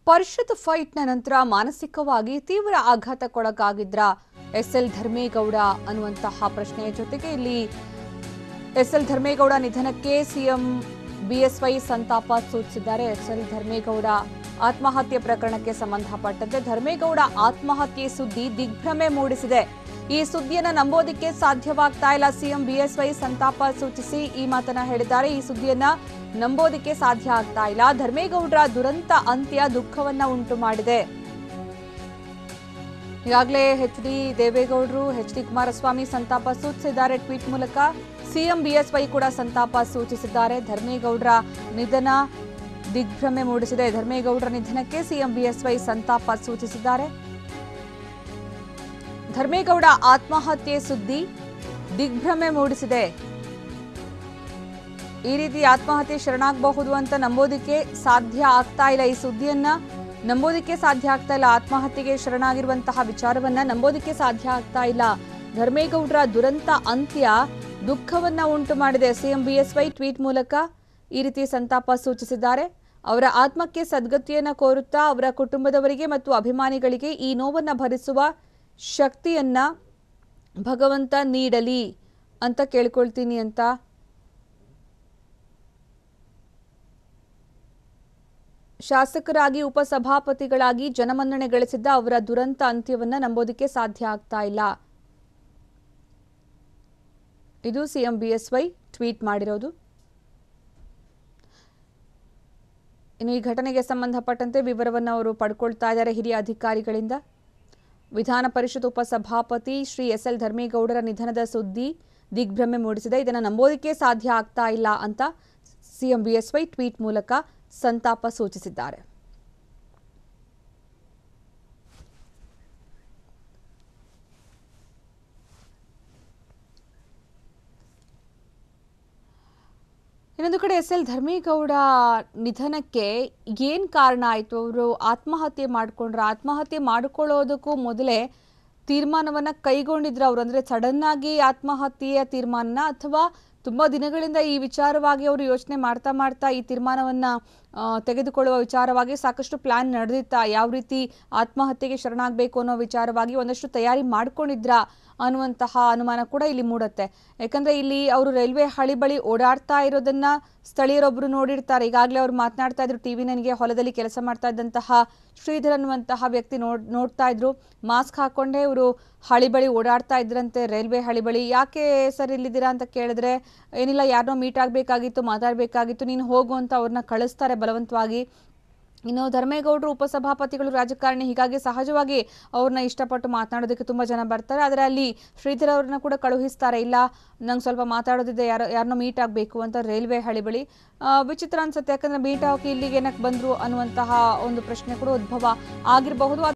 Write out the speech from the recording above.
ಪರಿಷತ್ ಫೈಟ್ನ ನಂತರ ಮಾನಸಿಕವಾಗಿ ತೀವ್ರ ಆಘಾತಕ್ಕೊಳಗಾಗಿದ್ರ ಎಸ್ ಎಲ್ ಧರ್ಮೇಗೌಡ ಅನ್ನುವಂತಹ ಪ್ರಶ್ನೆಯ ಜೊತೆಗೆ ಇಲ್ಲಿ ಎಸ್ ಎಲ್ ಧರ್ಮೇಗೌಡ ನಿಧನಕ್ಕೆ ಸಿಎಂ ಬಿಎಸ್ವೈ ಸಂತಾಪ ಸೂಚಿಸಿದ್ದಾರೆ ಎಸ್ ಎಲ್ ಧರ್ಮೇಗೌಡ ಆತ್ಮಹತ್ಯೆ ಪ್ರಕರಣಕ್ಕೆ ಸಂಬಂಧಪಟ್ಟಂತೆ ಧರ್ಮೇಗೌಡ ಆತ್ಮಹತ್ಯೆ ಸುದ್ದಿ ದಿಗ್ಭ್ರಮೆ ಮೂಡಿಸಿದೆ ಈ ಸುದ್ದಿಯನ್ನ ನಂಬೋದಕ್ಕೆ ಸಾಧ್ಯವಾಗ್ತಾ ಇಲ್ಲ ಸಿಎಂ ಬಿಎಸ್ವೈ ಸಂತಾಪ ಸೂಚಿಸಿ ಈ ಮಾತನ್ನ ಹೇಳಿದ್ದಾರೆ ಈ ಸುದ್ದಿಯನ್ನ ನಂಬೋದಕ್ಕೆ ಸಾಧ್ಯ ಆಗ್ತಾ ಇಲ್ಲ ಧರ್ಮೇಗೌಡರ ದುರಂತ ಅಂತ್ಯ ದುಃಖವನ್ನ ಉಂಟು ಮಾಡಿದೆ ಈಗಾಗಲೇ ಎಚ್ ಡಿ ದೇವೇಗೌಡರು ಎಚ್ ಡಿ ಕುಮಾರಸ್ವಾಮಿ ಸಂತಾಪ ಸೂಚಿಸಿದ್ದಾರೆ ಟ್ವೀಟ್ ಮೂಲಕ ಸಿಎಂ ಬಿಎಸ್ವೈ ಕೂಡ ಸಂತಾಪ ಸೂಚಿಸಿದ್ದಾರೆ ಧರ್ಮೇಗೌಡರ ನಿಧನ ದಿಗ್ಭ್ರಮೆ ಮೂಡಿಸಿದೆ ಧರ್ಮೇಗೌಡರ ನಿಧನಕ್ಕೆ ಸಿಎಂ ಬಿಎಸ್ವೈ ಸಂತಾಪ ಸೂಚಿಸಿದ್ದಾರೆ ಧರ್ಮೇಗೌಡ ಆತ್ಮಹತ್ಯೆ ಸುದ್ದಿ ದಿಗ್ಭ್ರಮೆ ಮೂಡಿಸಿದೆ ಈ ರೀತಿ ಆತ್ಮಹತ್ಯೆ ಶರಣಾಗಬಹುದು ಅಂತ ನಂಬೋದಕ್ಕೆ ಸಾಧ್ಯ ಆಗ್ತಾ ಇಲ್ಲ ಈ ಸುದ್ದಿಯನ್ನ ನಂಬೋದಕ್ಕೆ ಸಾಧ್ಯ ಆಗ್ತಾ ಇಲ್ಲ ಆತ್ಮಹತ್ಯೆಗೆ ಶರಣಾಗಿರುವಂತಹ ವಿಚಾರವನ್ನ ನಂಬೋದಕ್ಕೆ ಸಾಧ್ಯ ಆಗ್ತಾ ಇಲ್ಲ ಧರ್ಮೇಗೌಡರ ದುರಂತ ಅಂತ್ಯ ದುಃಖವನ್ನ ಉಂಟು ಮಾಡಿದೆ ಸಿಎಂ ಬಿಎಸ್ವೈ ಟ್ವೀಟ್ ಮೂಲಕ ಈ ರೀತಿ ಸಂತಾಪ ಸೂಚಿಸಿದ್ದಾರೆ ಅವರ ಆತ್ಮಕ್ಕೆ ಸದ್ಗತಿಯನ್ನ ಕೋರುತ್ತಾ ಅವರ ಕುಟುಂಬದವರಿಗೆ ಮತ್ತು ಅಭಿಮಾನಿಗಳಿಗೆ ಈ ನೋವನ್ನ ಭರಿಸುವ ಶಕ್ತಿಯನ್ನ ಭಗವಂತ ನೀಡಲಿ ಅಂತ ಕೇಳ್ಕೊಳ್ತೀನಿ ಅಂತ ಶಾಸಕರಾಗಿ ಉಪಸಭಾಪತಿಗಳಾಗಿ ಜನಮನ್ನಣೆ ಗಳಿಸಿದ್ದ ಅವರ ದುರಂತ ಅಂತ್ಯವನ್ನ ನಂಬೋದಕ್ಕೆ ಸಾಧ್ಯ ಆಗ್ತಾ ಇಲ್ಲ ಇದು ಸಿಎಂ ಬಿಎಸ್ವೈ ಟ್ವೀಟ್ ಮಾಡಿರೋದು ಇನ್ನು ಈ ಘಟನೆಗೆ ಸಂಬಂಧಪಟ್ಟಂತೆ ವಿವರವನ್ನು ಅವರು ಪಡ್ಕೊಳ್ತಾ ಇದ್ದಾರೆ ಹಿರಿಯ ಅಧಿಕಾರಿಗಳಿಂದ ವಿಧಾನ ಪರಿಷತ್ ಉಪಸಭಾಪತಿ ಶ್ರೀ ಎಸ್ ಎಲ್ ಧರ್ಮೇಗೌಡರ ನಿಧನದ ಸುದ್ದಿ ದಿಗ್ಭ್ರಮೆ ಮೂಡಿಸಿದೆ ಇದನ್ನು ನಂಬೋದಕ್ಕೆ ಸಾಧ್ಯ ಆಗ್ತಾ ಇಲ್ಲ ಅಂತ ಸಿಎಂ ಬಿಎಸ್ವೈ ಟ್ವೀಟ್ ಮೂಲಕ ಸಂತಾಪ ಸೂಚಿಸಿದ್ದಾರೆ ಇನ್ನೊಂದು ಕಡೆ ಎಸ್ ಎಲ್ ಧರ್ಮೇಗೌಡ ನಿಧನಕ್ಕೆ ಏನು ಕಾರಣ ಆಯಿತು ಅವರು ಆತ್ಮಹತ್ಯೆ ಮಾಡ್ಕೊಂಡ್ರ ಆತ್ಮಹತ್ಯೆ ಮಾಡ್ಕೊಳ್ಳೋದಕ್ಕೂ ಮೊದಲೇ ತೀರ್ಮಾನವನ್ನ ಕೈಗೊಂಡಿದ್ರು ಅವರು ಅಂದ್ರೆ ಸಡನ್ ಆಗಿ ಆತ್ಮಹತ್ಯೆಯ ತೀರ್ಮಾನ ಅಥವಾ ತುಂಬಾ ದಿನಗಳಿಂದ ಈ ವಿಚಾರವಾಗಿ ಅವರು ಯೋಚನೆ ಮಾಡ್ತಾ ಮಾಡ್ತಾ ಈ ತೀರ್ಮಾನವನ್ನ ಆ, ತೆಗೆದುಕೊಳ್ಳುವ ವಿಚಾರವಾಗಿ ಸಾಕಷ್ಟು ಪ್ಲಾನ್ ನಡೆದಿತ್ತ ಯಾವ ರೀತಿ ಆತ್ಮಹತ್ಯೆಗೆ ಶರಣಾಗಬೇಕು ಅನ್ನೋ ವಿಚಾರವಾಗಿ ಒಂದಷ್ಟು ತಯಾರಿ ಮಾಡ್ಕೊಂಡಿದ್ರ ಅನ್ನುವಂತಹ ಅನುಮಾನ ಕೂಡ ಇಲ್ಲಿ ಮೂಡುತ್ತೆ ಯಾಕಂದ್ರೆ ಇಲ್ಲಿ ಅವರು ರೈಲ್ವೆ ಹಳಿ ಬಳಿ ಓಡಾಡ್ತಾ ಇರೋದನ್ನ ಸ್ಥಳೀಯರೊಬ್ರು ನೋಡಿರ್ತಾರೆ ಈಗಾಗಲೇ ಅವ್ರು ಮಾತನಾಡ್ತಾ ಇದ್ರು ಟಿವಿ ನನಗೆ ಹೊಲದಲ್ಲಿ ಕೆಲಸ ಮಾಡ್ತಾ ಇದ್ದಂತಹ ಶ್ರೀಧರ್ ಅನ್ನುವಂತಹ ವ್ಯಕ್ತಿ ನೋಡ್ ನೋಡ್ತಾ ಇದ್ರು ಮಾಸ್ಕ್ ಹಾಕೊಂಡೇ ಇವರು ಹಳಿ ಬಳಿ ಓಡಾಡ್ತಾ ಇದ್ರಂತೆ ರೈಲ್ವೆ ಹಳಿ ಬಳಿ ಯಾಕೆ ಸರ್ ಇಲ್ಲಿದ್ದೀರಾ ಅಂತ ಕೇಳಿದ್ರೆ ಏನಿಲ್ಲ ಯಾರನ್ನೋ ಮೀಟ್ ಆಗಬೇಕಾಗಿತ್ತು ಮಾತಾಡಬೇಕಾಗಿತ್ತು ನೀನು ಹೋಗು ಅಂತ ಅವ್ರನ್ನ ಕಳಿಸ್ತಾರೆ ಬಲವಂತವಾಗಿ ಇನ್ನು ಧರ್ಮೇಗೌಡರು ಉಪಸಭಾಪತಿಗಳು ರಾಜಕಾರಣಿ ಹೀಗಾಗಿ ಸಹಜವಾಗಿ ಅವ್ರನ್ನ ಇಷ್ಟಪಟ್ಟು ಮಾತನಾಡೋದಕ್ಕೆ ತುಂಬ ಜನ ಬರ್ತಾರೆ ಆದರೆ ಅಲ್ಲಿ ಶ್ರೀಧರ್ ಅವ್ರನ್ನ ಕೂಡ ಕಳುಹಿಸ್ತಾರೆ ಇಲ್ಲ ನಂಗೆ ಸ್ವಲ್ಪ ಮಾತಾಡೋದಿದೆ ಯಾರೋ ಯಾರನ್ನೋ ಮೀಟ್ ಆಗಬೇಕು ಅಂತ ರೈಲ್ವೆ ಹಳಿ ಬಳಿ ಆ, ವಿಚಿತ್ರ ಅನ್ಸುತ್ತೆ ಯಾಕಂದ್ರೆ ಮೀಟ್ ಆಗೋಕೆ ಇಲ್ಲಿಗೆ ಏನಕ್ಕೆ ಬಂದರು ಅನ್ನುವಂತಹ ಒಂದು ಪ್ರಶ್ನೆ ಕೂಡ ಉದ್ಭವ ಆಗಿರಬಹುದು